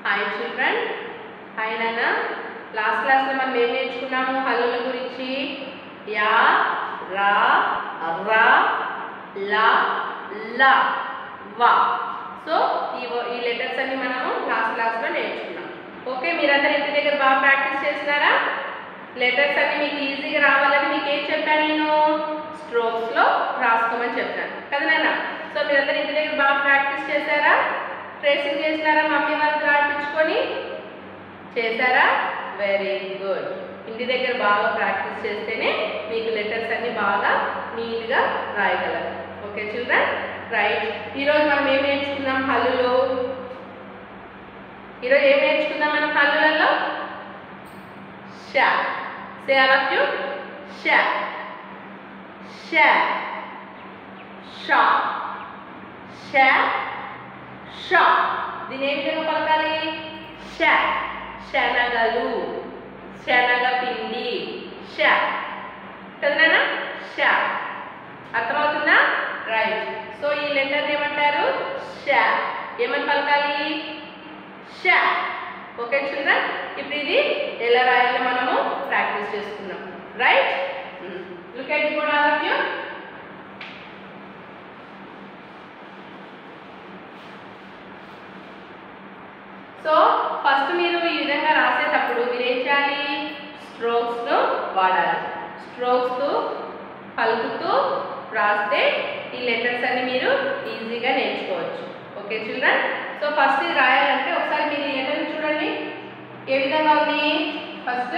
Hi children hi నాన్న last క్లాస్లో మనం ఏం నేర్చుకున్నాము హల్లుల గురించి యా రా రా లా లా వా సో ఈ వ- ఈ లెటర్స్ అన్ని మనము లాస్ట్ క్లాస్లో నేర్చుకున్నాం ఓకే మీరందరూ ఇంటి దగ్గర బాగా ప్రాక్టీస్ చేసినారా లెటర్స్ అన్ని మీకు ఈజీగా రావాలని మీకు ఏం చెప్పాను నేను స్ట్రోక్స్లో రాసుకోమని చెప్పాను కదా నాన్న సో మీరందరూ ఇంటి దగ్గర బాగా ప్రాక్టీస్ చేశారా ట్రేసింగ్ చేసినారా మమ్మీ వాళ్ళకి రాయించుకొని చేశారా వెరీ గుడ్ ఇంటి దగ్గర బాగా ప్రాక్టీస్ చేస్తేనే మీకు లెటర్స్ అన్ని బాగా నీట్గా రాయగలరు ఓకే చిల్డ్రన్ రైట్ ఈరోజు మనం ఏం నేర్చుకుందాం హల్లులో ఈరోజు ఏం నేర్చుకుందాం మనం హల్లులలో షా సే ఆల్ ఆఫ్ యూ షా షా షా షా షా దీని ఏ విధంగా పలకాలి ష శనగలు శనగ పిండి ష కదనా ష అర్థమవుతుందా రైట్ సో ఈ లెటర్ ఏమంటారు ష ఏమని పలకాలి ష ఓకే చిల్డ్రన్ ఇప్పుడు ఇది ఎలా రాయాలో మనము ప్రాక్టీస్ చేసుకుందాం రైట్ లుక్ ఎట్ కూడా all of you so first మీరు ఈ విధంగా రాసేటప్పుడు మీరు ఏం చేయాలి స్ట్రోక్స్ను వాడాలి స్ట్రోక్స్ పలుకుతూ రాస్తే ఈ లెటర్స్ అన్ని మీరు ఈజీగా నేర్చుకోవచ్చు ఓకే చిల్డ్రన్ సో ఫస్ట్ ఇది రాయాలంటే ఒకసారి మీరు ఈ లెటర్ని చూడండి ఏ విధంగా ఉంది first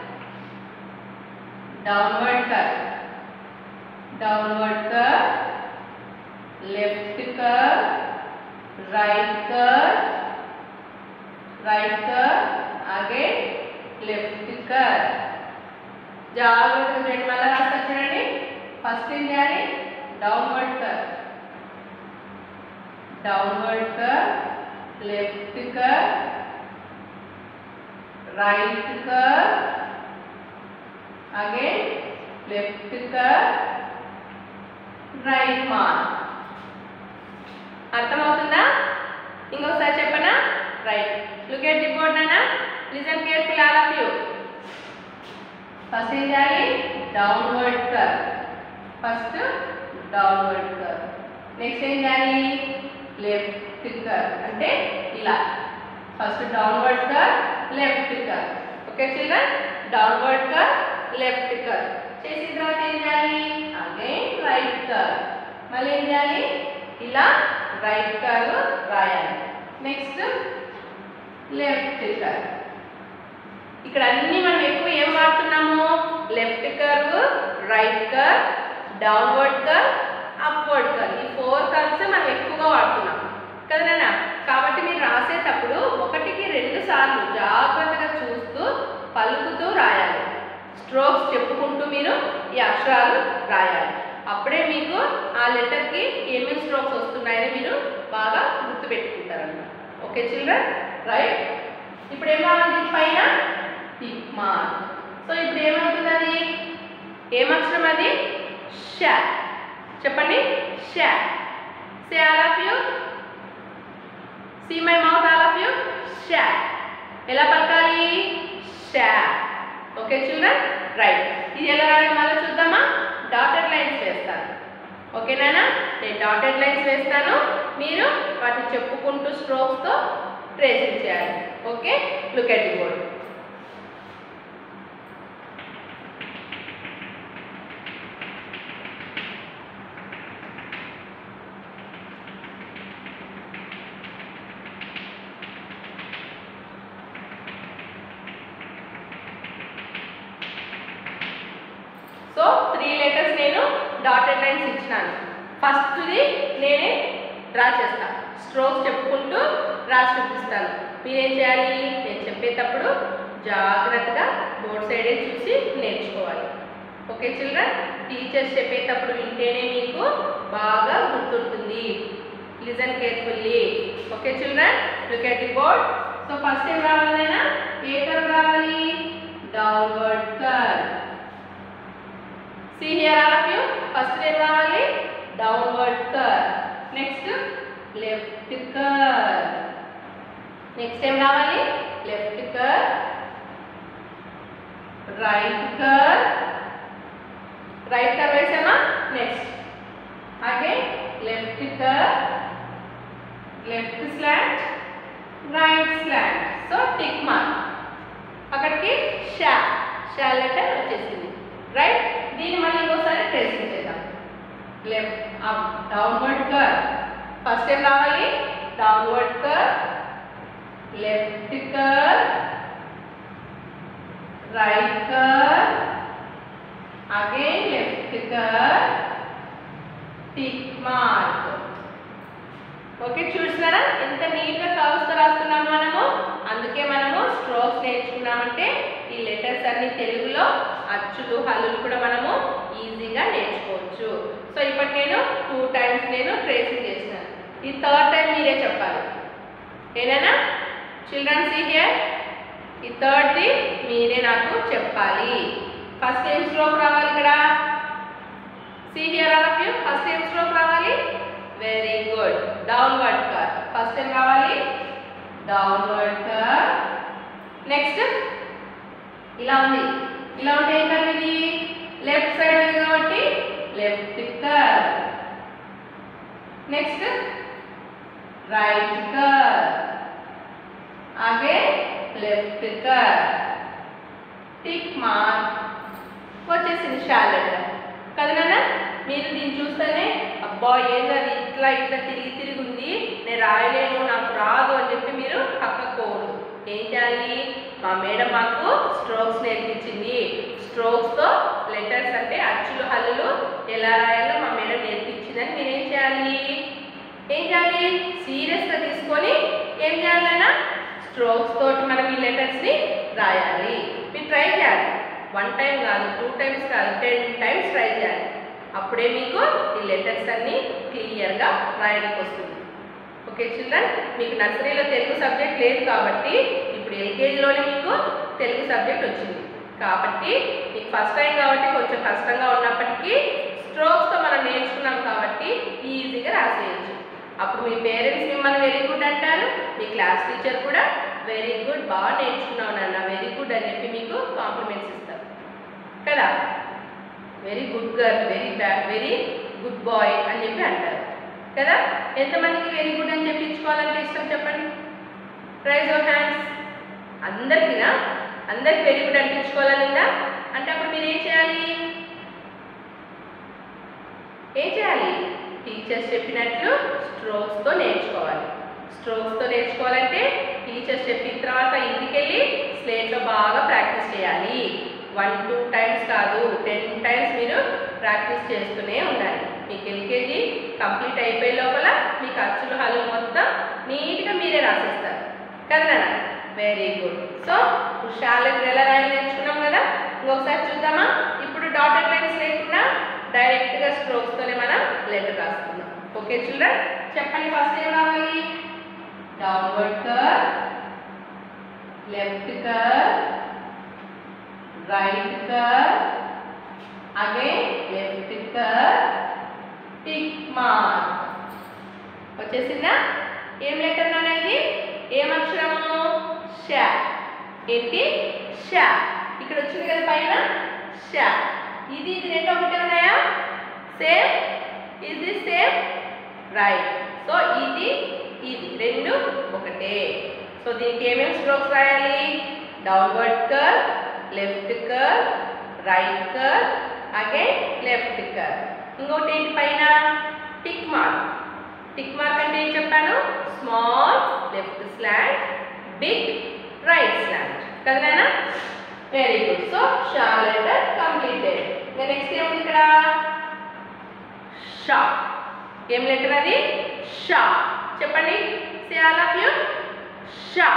downward curve downward curve left curve right curve right curve ఆగే లెఫ్ట్ కర్ జాగ్రత్తగా రెండు మళ్ళీ రాస్తా చూడండి ఫస్ట్ ఏం చేయాలి downward curve downward curve left curve right curve ఆగే లెఫ్ట్ కర్ రైట్ మార్క్ అర్థమవుతుందా ఇంకొకసారి చెప్పనా right look at the board నానా listen careful all of you first ఏం చేయాలి డౌన్వర్డ్ కర్ ఫస్ట్ డౌన్వర్డ్ కర్ నెక్స్ట్ ఏం చేయాలి లెఫ్ట్ కర్ అంటే ఇలా first downward curve left curve okay children downward curve left curve చేసిన తర్వాత ఏం చేయాలి అగైన్ రైట్ కర్ మళ్ళీ ఏం చేయాలి ఇలా రైట్ కర్ రాయాలి నెక్స్ట్ లెఫ్ట్ కర్ ఇక్కడ అన్ని మనం ఎక్కువ ఏం వాడుతున్నాము left curve right curve downward curve upward curve ఈ ఫోర్ కర్వ్స్ మనం ఎక్కువగా వాడుతున్నాం కదనా కాబట్టి మీరు రాసేటప్పుడు ఒకటికి రెండు సార్లు జాగ్రత్తగా చూస్తూ పలుకుతూ రాయాలి స్ట్రోక్స్ చెప్పుకుంటూ మీరు ఈ అక్షరాలు రాయాలి అప్పుడే మీకు ఆ లెటర్కి ఏమేమి స్ట్రోక్స్ వస్తున్నాయని మీరు బాగా గుర్తుపెట్టుకుంటారన్నమాట ఓకే చిల్డ్రన్ రైట్ ఇప్పుడు ఏం రావాలి దీని పైన టిక్ మార్క్ సో ఇప్పుడు ఏమవుతుంది అది ఏం అక్షరం అది ష చెప్పండి ష say all of you see my mouth all of you ష ఎలా పలకాలి ష ఓకే చిల్డ్రన్ రైట్ ఇది ఎలా రాయాలి మళ్ళీ చూద్దామా డాటెడ్ లైన్స్ వేస్తాను ఓకేనా నేను డాటెడ్ లైన్స్ వేస్తాను మీరు వాటిని చెప్పుకుంటూ స్ట్రోక్స్తో ట్రేసింగ్ చేయాలి okay look at the board so three letters నేను డాటెడ్ లైన్స్ ఇచ్చినాను ఫస్ట్ది నేనే డ్రా చేస్తాను స్ట్రోక్స్ చెప్పుకుంటూ రాసి చూపిస్తాను మీరేం చేయాలి నేను చెప్పేటప్పుడు జాగ్రత్తగా బోర్డ్ సైడే చూసి నేర్చుకోవాలి ఓకే చిల్డ్రన్ టీచర్స్ చెప్పేటప్పుడు వింటేనే మీకు బాగా గుర్తుంటుంది listen carefully okay children look at the board so first ఏం రావాలైనా ఏ కర్వ్ రావాలి downward curve See here all of you. First ఏం రావాలి డౌన్వర్డ్ కర్ నెక్స్ట్ లెఫ్ట్ కర్ నెక్స్ట్ ఏం రావాలి left curve right curve right curve వేసామా next again left curve left slant right slant so tick mark అక్కడికి షా షా లెటర్ వచ్చేసింది రైట్ దీన్ని మళ్ళీ ఇంకోసారి ట్రేసింగ్ చేద్దాం left up downward curve first ఏం రావాలి downward curve left curve right curve again left curve tick mark okay చూస్తున్నారా ఎంత నీట్గా కవర్స్ రాస్తున్నాము మనము అందుకే మనము స్ట్రోక్స్ నేర్చుకున్నామంటే ఈ లెటర్స్ అన్ని తెలుగులో అచ్చులు హల్లులు కూడా మనము ఈజీగా నేర్చుకోవచ్చు సో ఇప్పటి నేను టూ టైమ్స్ నేను ట్రేసింగ్ చేసినాను ఈ థర్డ్ టైం మీరే చెప్పాలి ఏనా చిల్డ్రన్ సీ హియర్ ఈ థర్డ్ది మీరే నాకు చెప్పాలి ఫస్ట్ ఏం స్ట్రోక్ రావాలి ఇక్కడ see here all of you first ఏం స్ట్రోక్ రావాలి very good downward curve first ఏం రావాలి డౌన్వర్డ్ కర్ నెక్స్ట్ ఇలా ఉంది ఇలా ఉంటే ఏం కర్ ఇది లెఫ్ట్ సైడ్ ఉంది కాబట్టి left curve next right curve ఆగే లెఫ్ట్ కర్ టిక్ మార్క్ వచ్చేసింది షాలెట్ కదా నాన్న మీరు దీన్ని చూస్తేనే అబ్బా ఏంటది ఇట్లా ఇట్లా తిరిగి తిరిగి ఉంది నేను రాయలేను నాకు రాదు అని చెప్పి మీరు పక్కకోవద్దు ఏం చేయాలి మా మేడం మాకు స్ట్రోక్స్ నేర్పించింది స్ట్రోక్స్తో లెటర్స్ అంటే అచ్చులు హల్లులు ఎలా రాయాలో మా మేడం నేర్పించిందని మీరు ఏం చేయాలి ఏం చేయాలి సీరియస్గా తీసుకొని ఏం చేయాలన్నా స్ట్రోక్స్ తోటి మనం ఈ లెటర్స్ని రాయాలి మీరు ట్రై చేయాలి వన్ టైం కాదు టూ టైమ్స్ కాదు టెన్ టైమ్స్ ట్రై చేయాలి అప్పుడే మీకు ఈ లెటర్స్ అన్నీ క్లియర్గా రాయడానికి వస్తుంది ఓకే చిల్డ్రన్ మీకు నర్సరీలో తెలుగు సబ్జెక్ట్ లేదు కాబట్టి ఇప్పుడు ఎల్కేజీలోనే మీకు తెలుగు సబ్జెక్ట్ వచ్చింది కాబట్టి మీకు ఫస్ట్ టైం కాబట్టి కొంచెం కష్టంగా ఉన్నప్పటికీ స్ట్రోక్స్తో మనం నేర్చుకున్నాం కాబట్టి ఈజీగా రాసేయచ్చు అప్పుడు మీ పేరెంట్స్ మిమ్మల్ని వెరీ గుడ్ అంటారు మీ క్లాస్ టీచర్ కూడా వెరీ గుడ్ బాగా నేర్చుకున్నావు నాన్న వెరీ గుడ్ అని చెప్పి మీకు కాంప్లిమెంట్స్ ఇస్తారు కదా very good girl very bad very good boy అని చెప్పి అంటారు కదా ఎంతమందికి వెరీ గుడ్ అని చెప్పించుకోవాలంటే ఇష్టం చెప్పండి ప్రైజ్ ఆఫ్ హ్యాండ్స్ అందరికినా అందరికి వెరీ గుడ్ అనిపించుకోవాలనిందా అంటే అప్పుడు మీరు ఏం చేయాలి ఏం చేయాలి టీచర్స్ చెప్పినట్లు స్ట్రోక్స్తో నేర్చుకోవాలి స్ట్రోక్స్తో నేర్చుకోవాలంటే టీచర్స్ చెప్పిన తర్వాత ఇంటికి వెళ్ళి స్లేట్లో బాగా ప్రాక్టీస్ చేయాలి వన్ టూ టైమ్స్ కాదు టెన్ టైమ్స్ మీరు ప్రాక్టీస్ చేస్తూనే ఉండాలి మీకు ఎల్కేజీ కంప్లీట్ అయిపోయే లోపల మీకు అచ్చులు హల్లు మొత్తం నీట్గా మీరే రాసేస్తారు కదా నాన్న వెరీ గుడ్ సో షాలెట్ ఎలా రాయాలి నేర్చుకున్నాం కదా ఇంకొకసారి చూద్దామా ఇప్పుడు డాటెడ్ లైన్స్ లేకుండా డైరెక్ట్గా స్ట్రోక్స్తోనే మనం లెటర్ రాసుకుందాం ఓకే చిల్డ్రన్ చెప్పండి ఫస్ట్ ఏం రావాలి downward curve left curve right curve again left curve tick mark వచ్చేసిందా ఏం లెటర్ అనేది ఏం అక్షరము షా ఏంటి షా ఇక్కడ వచ్చింది కదా పైన షా ఇది ఇది రెండు ఒకటే ఉన్నాయా సేమ్ ఇది సేమ్ రైట్ సో ఇది ఇది రెండు ఒకటే సో దీనికి ఏమేమి స్ట్రోక్స్ రాయాలి downward curve left curve right curve again left కర్ ఇంకోటి ఏంటి పైన టిక్ మార్క్ టిక్ మార్క్ అంటే ఏం చెప్పాను small left slant big right slant కదా నాన్న వెరీ గుడ్ సో షా లెటర్ కంప్లీటెడ్ ఇంకా నెక్స్ట్ ఏముంది ఇక్కడ షా ఏం లెటర్ అది షా చెప్పండి సే ఆల్ ఆఫ్ యూ షా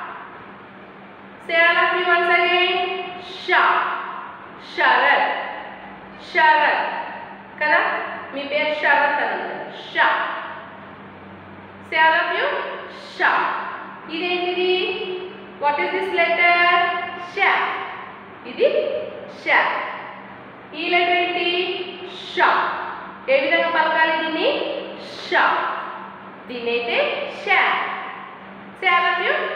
say all of you once again షా శరత్ శరత్ కదా మీ పేరు శరత్ అని ఉంటుంది షా సే ఆల్ ఆఫ్ యూ షా ఇదేంటిది వాట్ ఈస్ దిస్ లెటర్ షా ఇది షా ఈ లెటర్ ఏంటి షా ఏ విధంగా పలకాలి దీన్ని షా దీన్ని అయితే షా సే ఆల్ ఆఫ్ యూ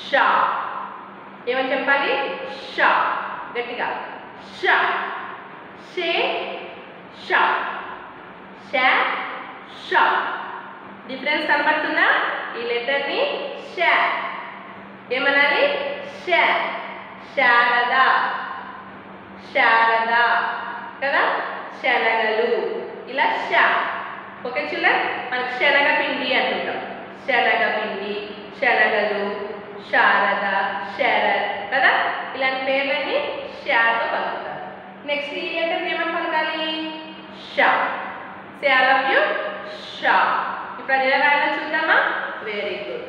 షా ఏమని చెప్పాలి షా గట్టిగా షా షే షా షా షా డిఫరెన్స్ కనబడుతుందా ఈ లెటర్ని షా ఏమనాలి షా శారద శారద కదా శనగలు ఇలా షా ఓకే చిల్లర్ మనకు శనగ పిండి అంటుంటాం శనగ పిండి శనగలు శారద శరత్ కదా ఇలాంటి పేర్లన్నీ షాతో పలుకుతారు నెక్స్ట్ ఈ లెటర్ ఏమని పలకాలి షా సే ఆల్ ఆఫ్ యూ షా ఇప్పుడు అది ఎలా రాయాలో చూద్దామా వెరీ గుడ్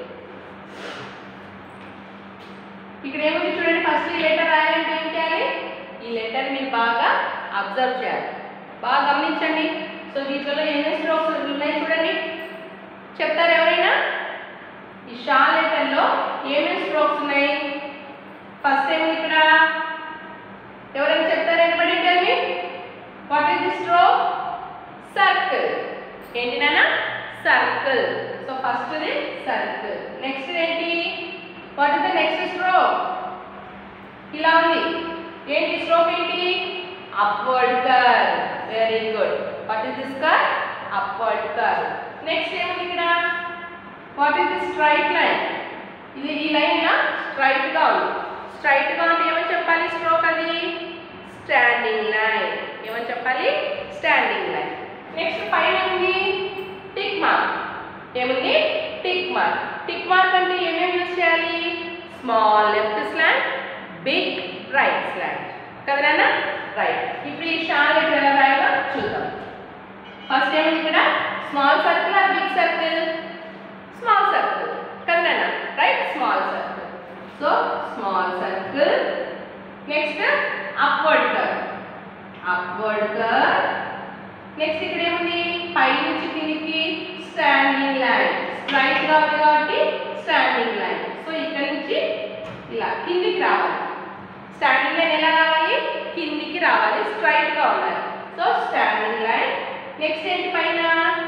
ఇక్కడ ఏముంది చూడండి ఫస్ట్ ఈ లెటర్ రాయాలంటే ఏం చేయాలి ఈ లెటర్ మీరు బాగా అబ్జర్వ్ చేయాలి బాగా గమనించండి సో వీటిలో ఎన్ని స్ట్రోక్స్ ఉన్నాయి చూడండి చెప్తారు ఎవరైనా ఈ షా లెటర్లో ఏమేమి స్ట్రోక్స్ ఉన్నాయి ఫస్ట్ ఏముంది ఇక్కడ ఎవరైనా చెప్తారు anybody tell me what is the stroke circle ఏంటి నాన్న circle so first the circle next ఏంటి what is the next stroke ఇలా ఉంది ఏంటి స్ట్రోక్ ఏంటి upward curve very good what is this curve upward curve next ఏముంది ఇక్కడ what is the straight line ఇది ఈ లైన్ ఇలా స్ట్రైట్ గా ఉంది స్ట్రైట్ గా ఉంటే ఏమని చెప్పాలి స్ట్రోక్ అది స్టాండింగ్ లైన్ ఏమని చెప్పాలి స్టాండింగ్ లైన్ నెక్స్ట్ పైన ఏముంది టిక్ మార్క్ ఏముంది టిక్ మార్క్ టిక్ మార్క్ అంటే ఏమేమి యూజ్ చేయాలి small left slant big right slant కదా నాన్న రైట్ ఇప్పుడు ఈ షాల్ ఎక్కడ ఎలా రాయాలో చూద్దాం ఫస్ట్ ఏముంది ఇక్కడ స్మాల్ సర్కిల్ ఆ బిగ్ సర్కిల్ స్మాల్ సర్కిల్ కదా నాన్న right small circle so small circle next upward curve upward curve next ఇక్కడ ఏముంది పై నుంచి కిందికి స్టాండింగ్ లైన్ స్ట్రైట్ గా ఉంది కాబట్టి స్టాండింగ్ లైన్ సో ఇక్కడ నుంచి ఇలా కిందికి రావాలి స్టాండింగ్ లైన్ ఎలా రావాలి కిందికి రావాలి స్ట్రైట్ గా ఉండాలి సో స్టాండింగ్ లైన్ నెక్స్ట్ ఏంటి పైన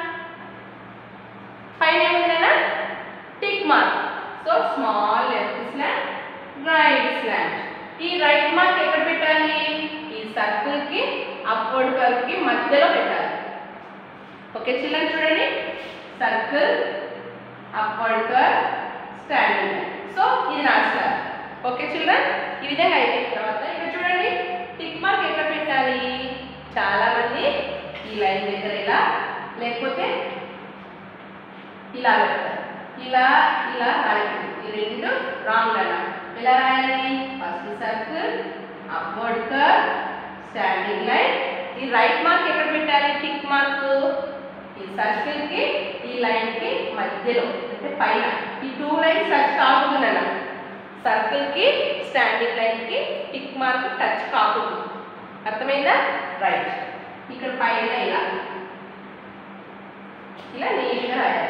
పైన ఏముంది tick mark so small left slant right slant ఈ రైట్ మార్క్ ఎక్కడ పెట్టాలి ఈ సర్కిల్ కి అప్వర్డ్ కర్వ్ కి మధ్యలో పెట్టాలి ఓకే చిల్డ్రన్ చూడండి circle upward curve standing line so ఇది రాస్తారు ఓకే చిల్డ్రన్ ఈ విధంగా అయిపోయిన తర్వాత ఇక్కడ చూడండి టిక్ మార్క్ ఎక్కడ పెట్టాలి చాలా మంది ఈ లైన్ దగ్గర ఇలా లేకపోతే ఇలా పెడతారు ఇలా ఇలా రాయాలి ఈ రెండు రాంగ్ లైన్ ఎలా రాయాలి first circle upward curve standing line ఈ రైట్ మార్క్ ఎక్కడ పెట్టాలి టిక్ మార్క్ ఈ సర్కిల్ కి ఈ లైన్ కి మధ్యలో అంటే పైన ఈ టూ లైన్స్ టచ్ కాకుండా సర్కిల్ కి స్టాండింగ్ లైన్ కి టిక్ మార్క్ టచ్ కాకూడదు అర్థమైందా రైట్ ఇక్కడ పైన ఇలా ఇలా నీట్గా రాయాలి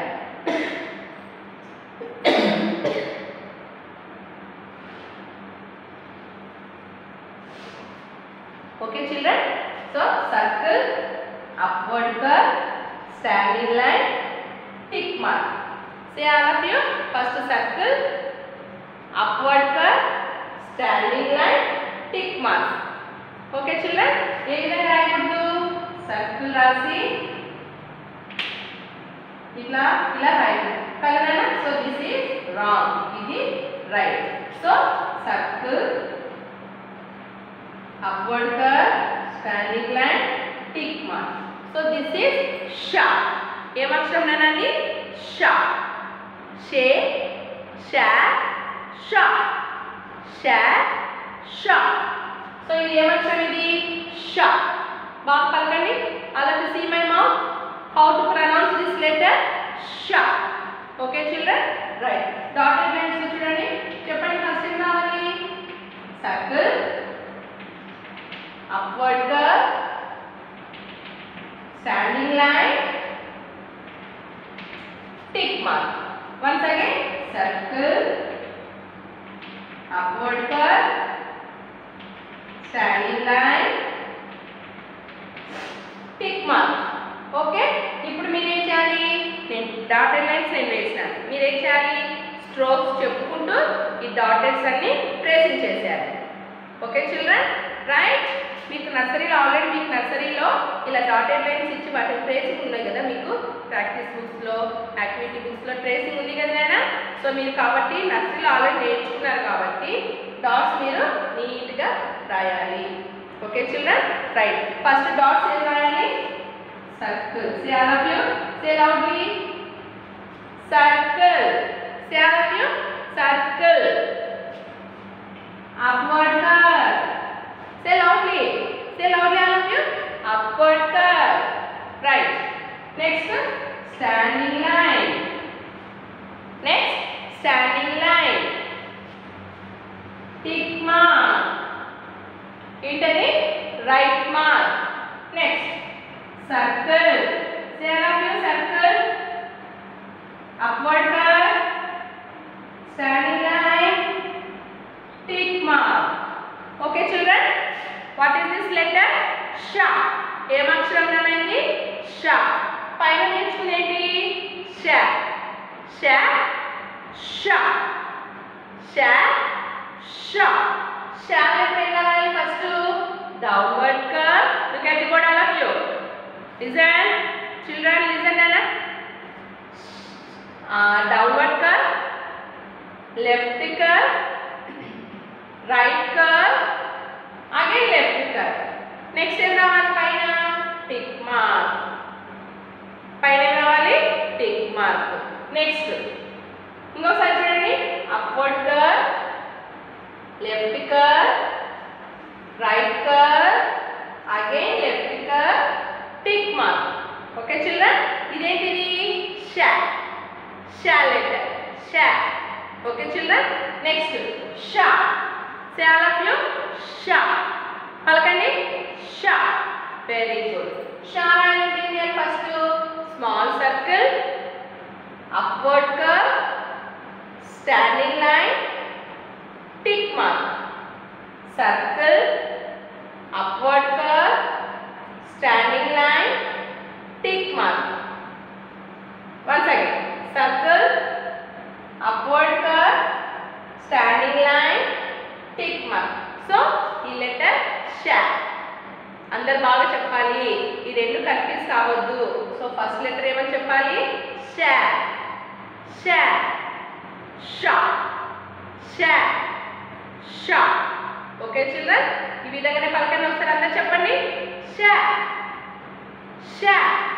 okay children so circle upward curve standing line tick mark say all of you first circle upward curve standing line tick mark okay children ఏ విధంగా రాయకూడదు సర్కిల్ రాసి ఇట్లా ఇలా రాయకూడదు కదా సో దిస్ ఈజ్ రాంగ్ ఇది right so circle upward curve, standing line, tick mark. So this is sha. ఏం అక్షరం నానండి షా షే షా షా షా షా సో ఇది ఏం అక్షరం ఇది షా బాగా పలకండి అలా to see my mouth how to pronounce this letter షా okay children right dotted lines చూడండి చెప్పండి ఫస్ట్ ఏం కావాలి circle upward curve, standing line, tick mark. Once again, circle, upward curve, standing line, tick mark. Okay ఇప్పుడు మీరు ఏం చేయాలి నేను డాటెడ్ లైన్స్ నేను వేసినాను మీరు ఏం చేయాలి స్ట్రోక్స్ చెప్పుకుంటూ ఈ డాటెడ్స్ అన్ని ట్రేసింగ్ చేశారు ఓకే చిల్డ్రన్ రైట్ మీకు నర్సరీలో ఆల్రెడీ మీకు నర్సరీలో ఇలా డాటెడ్ లైన్స్ ఇచ్చి వాటి ట్రేసింగ్ ఉన్నాయి కదా మీకు ప్రాక్టీస్ బుక్స్లో యాక్టివిటీ బుక్స్లో ట్రేసింగ్ ఉంది కదా నాయనా సో మీరు కాబట్టి నర్సరీలో ఆల్రెడీ నేర్చుకున్నారు కాబట్టి డాట్స్ మీరు నీట్గా రాయాలి okay children right first dots ఏం రాయాలి circle say all of you say loudly circle say all of you circle upward curve. Say loudly. Say loudly all of you. Upward curve. Right. Next, standing line. Next, standing line. Tick mark. ఏంటది right mark next circle say all of you circle upward curve standing line tick mark. Okay, children? What is this letter? ష ఏం అక్షరం నామైంది ష పైన నేర్చుకునేటి ష ష ష ష ష ష లెటర్ ఎలా రాయాలి first downward curve look at the board all of you listen children listen నానా downward curve left curve right curve again left curve next ఏం రావాలి పైన టిక్ మార్క్ పైన ఏం రావాలి టిక్ మార్క్ నెక్స్ట్ ఇంకోసారి చూడండి అప్వర్డ్ కర్ left curve right curve again left curve tick mark okay children ఇదేంటిది షా షా లెటర్ షా ఓకే చిల్డ్రన్ నెక్స్ట్ షా సే ఆల్ ఆఫ్ యూ షా పలకండి షా వెరీ గుడ్ షా రాయాలంటే ఏం చేయాలి first small circle upward curve standing line tick mark circle upward curve standing line tick mark once again circle upward curve standing line tick mark so ఈ letter షా అందరు బాగా చెప్పాలి ఈ రెండు కన్ఫ్యూజ్ కావద్దు సో ఫస్ట్ లెటర్ ఏమని చెప్పాలి షా షా షా షా షా ఓకే చిల్డ్రన్ ఈ విధంగానే పలకండి ఒకసారి అందరు చెప్పండి షా షా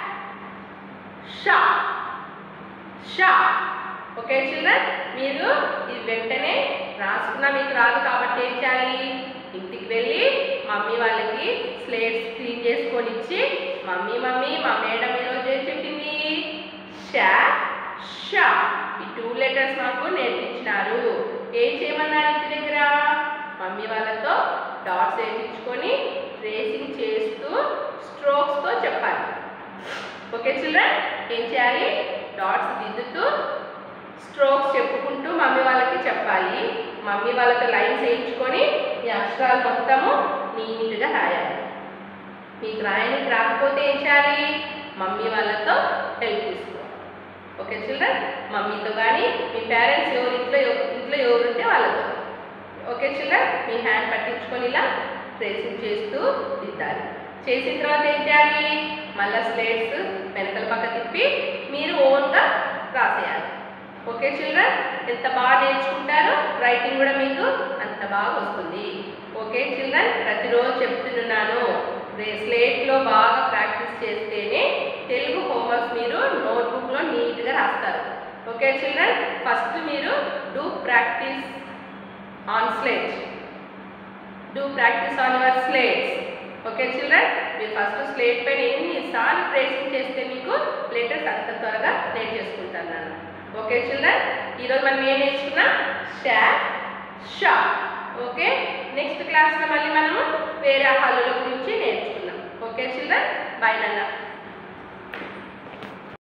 షా షా ఓకే చిల్డ్రన్ మీరు ఇది వెంటనే రాసుకున్నా మీకు రాదు కాబట్టి ఏం చేయాలి ఇంటికి వెళ్ళి మమ్మీ వాళ్ళకి స్లేట్స్ క్లీన్ చేసుకొని ఇచ్చి మమ్మీ మమ్మీ మా మేడం ఈరోజు ఏం చెప్పింది షా షా ఈ టూ లెటర్స్ మాకు నేర్పించినారు ఏం చేయమన్నారు ఇంటి దగ్గర మమ్మీ వాళ్ళతో డాట్స్ వేయించుకొని ట్రేసింగ్ చేస్తూ స్ట్రోక్స్తో చెప్పాలి ఓకే చిల్డ్రన్ ఏం చేయాలి డాట్స్ దిద్దుతూ స్ట్రోక్స్ చెప్పుకుంటూ మమ్మీ వాళ్ళకి చెప్పాలి మమ్మీ వాళ్ళతో లైన్స్ వేయించుకొని ఈ అక్షరాలు మొత్తము నీట్గా రాయాలి మీకు రాయడానికి రాకపోతే ఏం చేయాలి మమ్మీ వాళ్ళతో హెల్ప్ తీసుకోవాలి ఓకే చిల్డ్రన్ మమ్మీతో కానీ మీ పేరెంట్స్ ఎవరు ఇంట్లో ఎవ- ఇంట్లో ఎవరు ఉంటే వాళ్ళతో ఓకే చిల్డ్రన్ మీ హ్యాండ్ పట్టించుకొని ఇలా ట్రేసింగ్ చేస్తూ దిద్దాలి చేసిన తర్వాత ఏం చేయాలి మళ్ళీ స్లేట్స్ వెనకల పక్క తిప్పి మీరు ఓన్గా రాసేయాలి ఓకే చిల్డ్రన్ ఎంత బాగా నేర్చుకుంటారో రైటింగ్ కూడా మీకు అంత బాగా వస్తుంది ఓకే చిల్డ్రన్ ప్రతిరోజు చెప్తున్నాను రే- స్లేట్లో బాగా ప్రాక్టీస్ చేస్తేనే తెలుగు హోంవర్క్స్ మీరు నోట్బుక్లో నీట్గా రాస్తారు ఓకే చిల్డ్రన్ ఫస్ట్ మీరు do practice on slate do practice on your slates okay children మీరు ఫస్ట్ స్లేట్ పైన ఎన్నిసార్లు ట్రేసింగ్ చేస్తే మీకు లెటర్స్ అంత త్వరగా నేర్చేసుకుంటాను నాన్న ఓకే చిల్డ్రన్ ఈరోజు మనం ఏం నేర్చుకున్నాం షా షా ఓకే నెక్స్ట్ క్లాస్లో మళ్ళీ మనము వేరే హల్లుల గురించి నేర్చుకున్నాం ఓకే చిల్డ్రన్ బాయ్ నాన్న